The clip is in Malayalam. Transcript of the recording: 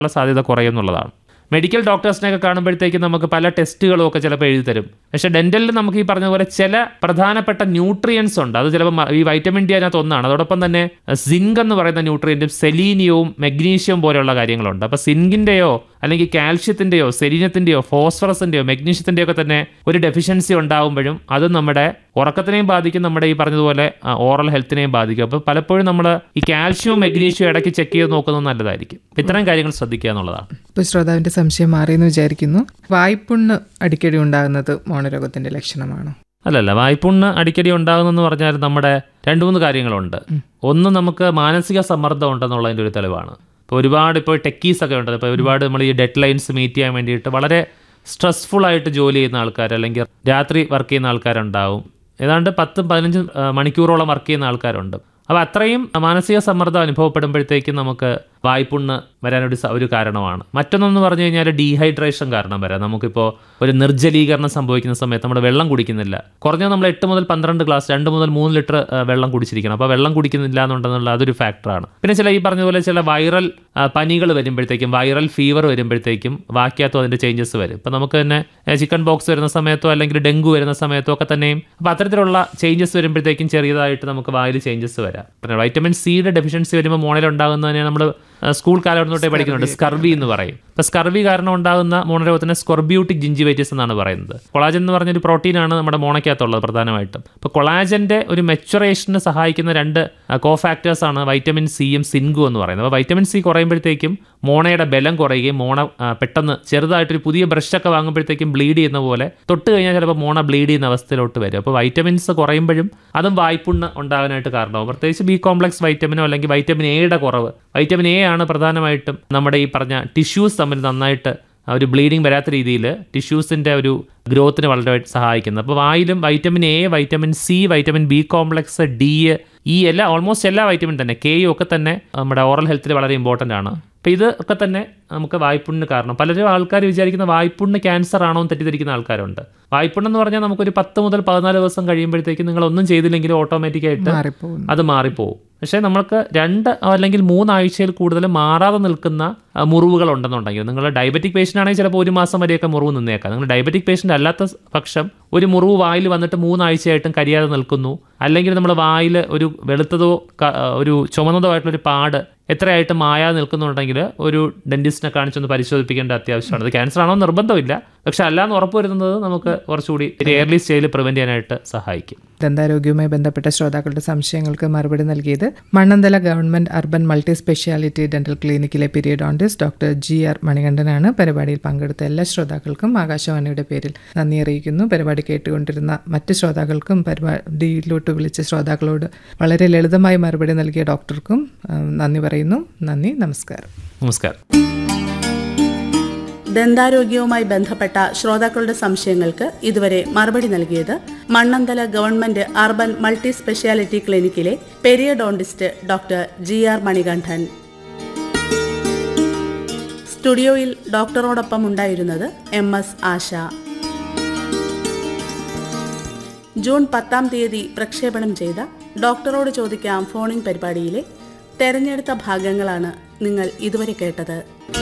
ഉള്ള സാധ്യത കുറയുന്നുള്ളതാണ് മെഡിക്കൽ ഡോക്ടേഴ്സിനെയൊക്കെ കാണുമ്പോഴത്തേക്കും നമുക്ക് പല ടെസ്റ്റുകളും ഒക്കെ ചിലപ്പോൾ എഴുതി തരും പക്ഷേ ഡെന്റലിൽ നമുക്ക് ഈ പറഞ്ഞ പോലെ ചില പ്രധാനപ്പെട്ട ന്യൂട്രിയൻസ് ഉണ്ട് അത് ചിലപ്പോൾ മ- ഈ വൈറ്റമിൻ ഡി അതിനകത്ത് ഒന്നാണ് അതോടൊപ്പം തന്നെ സിങ്ക് എന്ന് പറയുന്ന ന്യൂട്രിയൻറ്റും സെലീനിയവും മെഗ്നീഷ്യവും പോലെയുള്ള കാര്യങ്ങളുണ്ട് അപ്പോൾ സിങ്കിൻ്റെയോ അല്ലെങ്കിൽ കാൽഷ്യത്തിൻ്റെയോ സെലീനത്തിൻ്റെയോ ഫോസ്ഫറസിൻ്റെയോ മെഗ്നീഷ്യത്തിൻ്റെയോ ഒക്കെ തന്നെ ഒരു ഡെഫിഷ്യൻസി ഉണ്ടാകുമ്പോഴും അത് നമ്മുടെ ഉറക്കത്തിനെയും ബാധിക്കും നമ്മുടെ ഈ പറഞ്ഞതുപോലെ ഓറൽ ഹെൽത്തിനെയും ബാധിക്കും അപ്പോൾ പലപ്പോഴും നമ്മൾ ഈ കാൽഷ്യവും മെഗ്നീഷ്യവും ഇടയ്ക്ക് ചെക്ക് ചെയ്ത് നോക്കുന്നത് നല്ലതായിരിക്കും അപ്പോൾ ഇത്തരം കാര്യങ്ങൾ ശ്രദ്ധിക്കുക എന്നുള്ളതാണ് ഇപ്പോൾ ശ്രോതാവിൻ്റെ സംശയം മാറിയെന്ന് വിചാരിക്കുന്നു വായ്പുണ്ണ് അടിക്കടി ഉണ്ടാകുന്നത് മോണരോഗത്തിൻ്റെ ലക്ഷണമാണോ അല്ലല്ല വായ്പുണ്ണ് അടിക്കടി ഉണ്ടാകുന്നെന്ന് പറഞ്ഞാൽ നമ്മുടെ രണ്ട് മൂന്ന് കാര്യങ്ങളുണ്ട് ഒന്ന് നമുക്ക് മാനസിക സമ്മർദ്ദം ഉണ്ടെന്നുള്ളതിൻ്റെ ഒരു തെളിവാണ് ഇപ്പോൾ ഒരുപാട് ഇപ്പോൾ ടെക്കീസ് ഒക്കെ ഉണ്ട് ഇപ്പോൾ ഒരുപാട് നമ്മൾ ഈ ഡെഡ് ലൈൻസ് മീറ്റ് ചെയ്യാൻ വേണ്ടിയിട്ട് വളരെ സ്ട്രെസ്ഫുൾ ആയിട്ട് ജോലി ചെയ്യുന്ന ആൾക്കാർ അല്ലെങ്കിൽ രാത്രി വർക്ക് ചെയ്യുന്ന ആൾക്കാരുണ്ടാവും ഏതാണ്ട് പത്തും പതിനഞ്ചും ആ, മണിക്കൂറോളം വർക്ക് ചെയ്യുന്ന ആൾക്കാരുണ്ട് അപ്പോൾ അത്രയും മാനസിക സമ്മർദ്ദം അനുഭവപ്പെടുമ്പോഴത്തേക്കും നമുക്ക് വായ്പുണ്ണ് വരാനൊരു സ- ഒരു കാരണമാണ് മറ്റൊന്നെന്ന് പറഞ്ഞു കഴിഞ്ഞാൽ ഡീഹൈഡ്രേഷൻ കാരണം വരാം നമുക്കിപ്പോൾ ഒരു നിർജ്ജലീകരണം സംഭവിക്കുന്ന സമയത്ത് നമ്മൾ വെള്ളം കുടിക്കുന്നില്ല കുറഞ്ഞത് നമ്മൾ എട്ട് മുതൽ പന്ത്രണ്ട് ഗ്ലാസ് രണ്ട് മുതൽ മൂന്ന് ലിറ്റർ ആ, വെള്ളം കുടിച്ചിരിക്കണം അപ്പോൾ വെള്ളം കുടിക്കുന്നില്ല എന്നുണ്ടെന്നുള്ള അതൊരു ഫാക്ടറാണ് പിന്നെ ചില ഈ പറഞ്ഞതുപോലെ ചില വൈറൽ പനികൾ വരുമ്പോഴത്തേക്കും വൈറൽ ഫീവർ വരുമ്പോഴത്തേക്കും വാക്യാത്തോ അതിൻ്റെ ചേഞ്ചസ് വരും ഇപ്പം നമുക്ക് തന്നെ ചിക്കൻ ബോക്സ് വരുന്ന സമയത്തോ അല്ലെങ്കിൽ ഡെങ്കു വരുന്ന സമയത്തോ ഒക്കെ തന്നെയും അപ്പോൾ അത്തരത്തിലുള്ള ചേഞ്ചസ് വരുമ്പോഴത്തേക്കും ചെറിയതായിട്ട് നമുക്ക് വായിൽ ചേഞ്ചസ് വരാം പിന്നെ വൈറ്റമിൻ സിയുടെ ഡെഫിഷ്യൻസി വരുമ്പോൾ മോണയിൽ ഉണ്ടാകുന്നതിനെ നമ്മൾ സ്കൂൾ കാലഘട്ടം തൊട്ടേ പഠിക്കുന്നുണ്ട് സ്കർവി എന്ന് പറയും അപ്പോൾ സ്കർവി കാരണം ഉണ്ടാകുന്ന മോണരോഗത്തിന് സ്കോർബ്യൂട്ടിക് ജിഞ്ചിവൈറ്റിസ് എന്നാണ് പറയുന്നത് കൊളാജൻ എന്ന് പറഞ്ഞൊരു പ്രോട്ടീനാണ് നമ്മുടെ മോണയ്ക്കകത്തുള്ളത് പ്രധാനമായിട്ടും അപ്പോൾ കൊളാജൻ്റെ ഒരു മെച്ചുറേഷന് സഹായിക്കുന്ന രണ്ട് കോഫാക്ടേഴ്സ് ആണ് വൈറ്റമിൻ സിയും സിൻഗും എന്ന് പറയുന്നത് അപ്പോൾ വൈറ്റമിൻ സി കുറയുമ്പോഴത്തേക്കും മോണയുടെ ബലം കുറയുകയും മോണ ആ, പെട്ടെന്ന് ചെറുതായിട്ടൊരു പുതിയ ബ്രഷൊക്കെ വാങ്ങുമ്പോഴത്തേക്കും ബ്ലീഡ് ചെയ്യുന്ന പോലെ തൊട്ട് കഴിഞ്ഞാൽ ചിലപ്പോൾ മോണ ബ്ലീഡ് ചെയ്യുന്ന അവസ്ഥയിലോട്ട് വരും അപ്പോൾ വൈറ്റമിൻസ് കുറയുമ്പോഴും അതും വായ്പുണ്ണ് ഉണ്ടാകാനായിട്ട് കാരണമാവും പ്രത്യേകിച്ച് ബി കോംപ്ലക്സ് വൈറ്റമിനോ അല്ലെങ്കിൽ വൈറ്റമിൻ എയുടെ കുറവ് വൈറ്റമിൻ എ ആണ് പ്രധാനമായിട്ടും നമ്മുടെ ഈ പറഞ്ഞ ടിഷ്യൂസ് തമ്മിൽ നന്നായിട്ട് ആ ഒരു ബ്ലീഡിങ് വരാത്ത രീതിയിൽ ടിഷ്യൂസിൻ്റെ ഒരു ഗ്രോത്തിന് വളരെ സഹായിക്കുന്നത് അപ്പോൾ വായിലും vitamin A vitamin C vitamin B complex D ഈ എല്ലാ ഓൾമോസ്റ്റ് എല്ലാ വൈറ്റമിൻ തന്നെ കെയും ഒക്കെ തന്നെ നമ്മുടെ ഓറൽ ഹെൽത്തിൽ വളരെ ഇമ്പോർട്ടൻ്റ് ആണ് അപ്പോൾ ഇത് ഒക്കെ തന്നെ നമുക്ക് വായ്പുണ്ണിന് കാരണം പലരും ആൾക്കാർ വിചാരിക്കുന്ന വായ്പുണ്ണ് ക്യാൻസർ ആണോ എന്ന് തെറ്റിദ്ധരിക്കുന്ന ആൾക്കാരുണ്ട് വായ്പുണ്ണെന്ന് പറഞ്ഞാൽ നമുക്കൊരു പത്ത് മുതൽ പതിനാല് ദിവസം കഴിയുമ്പോഴത്തേക്കും നിങ്ങൾ ഒന്നും ചെയ്തില്ലെങ്കിലും ഓട്ടോമാറ്റിക്കായിട്ട് മാറിപ്പോകുന്നു അത് മാറിപ്പോവും പക്ഷേ നമ്മൾക്ക് രണ്ട് അല്ലെങ്കിൽ മൂന്നാഴ്ചയിൽ കൂടുതൽ മാറാതെ നിൽക്കുന്ന ആ, മുറിവുകൾ ഉണ്ടെന്നുണ്ടെങ്കിൽ നിങ്ങൾ ഡയബറ്റിക് പേഷ്യൻ്റ് ആണെങ്കിൽ ചിലപ്പോൾ ഒരു മാസം വരെയൊക്കെ മുറിവ് നിന്നേക്കാം നിങ്ങൾ ഡയബറ്റിക് പേഷ്യൻ്റ് അല്ലാത്ത സ് പക്ഷം ഒരു മുറിവ് വായിൽ വന്നിട്ട് മൂന്നാഴ്ചയായിട്ടും കരിയാതെ നിൽക്കുന്നു അല്ലെങ്കിൽ നമ്മൾ വായിൽ ഒരു വെളുത്തതോ ക- ഒരു ചുമന്നതോ ആയിട്ടുള്ള ഒരു പാട് എത്രയായിട്ട് മായാതെ നിൽക്കുന്നുണ്ടെങ്കിൽ ഒരു ഡെന്റിസ്റ്റിനെ കാണിച്ചൊന്ന് പരിശോധിപ്പിക്കേണ്ട അത്യാവശ്യമാണ് അത് ക്യാൻസർ ആണോ എന്ന് നിർബന്ധമില്ല പക്ഷെ അല്ലാന്ന് ഉറപ്പ് വരുന്നത് നമുക്ക് കുറച്ചുകൂടി എയർലി സ്റ്റേജിൽ പ്രിവെൻറ്റ് ചെയ്യാനായിട്ട് സഹായിക്കും ദന്താരോഗ്യവുമായി ബന്ധപ്പെട്ട ശ്രോതാക്കളുടെ സംശയങ്ങൾക്ക് മറുപടി നൽകിയത് Mannanthala government urban multi speciality dental ക്ലിനിക്കിലെ പീരിയഡോണ്ടിസ്റ്റ് ഡോക്ടർ ജി ആർ മണികണ്ഠനാണ് പരിപാടിയിൽ പങ്കെടുത്ത എല്ലാ ശ്രോതാക്കൾക്കും ആകാശവാണിയുടെ പേരിൽ നന്ദി അറിയിക്കുന്നു പരിപാടി കേട്ടുകൊണ്ടിരുന്ന മറ്റ് ശ്രോതാക്കൾക്കും പരിപാടിയിലോട്ട് വിളിച്ച ശ്രോതാക്കളോട് വളരെ ലളിതമായി മറുപടി നൽകിയ ഡോക്ടർക്കും ആ, നന്ദി പറയുന്നു നന്ദി നമസ്കാരം നമസ്കാരം ദന്താരോഗ്യവുമായി ബന്ധപ്പെട്ട ശ്രോതാക്കളുടെ സംശയങ്ങൾക്ക് ഇതുവരെ മറുപടി നൽകിയത് Mannanthala government urban multi speciality ക്ലിനിക്കിലെ periodontist doctor G R Manikandan സ്റ്റുഡിയോയിൽ ഡോക്ടറോടൊപ്പം ഉണ്ടായിരുന്നത് എം എസ് ആശ ജൂൺ പത്താം തീയതി പ്രക്ഷേപണം ചെയ്ത ഡോക്ടറോട് ചോദിക്കാം ഫോണിംഗ് പരിപാടിയിലെ തെരഞ്ഞെടുത്ത ഭാഗങ്ങളാണ് നിങ്ങൾ ഇതുവരെ കേട്ടത്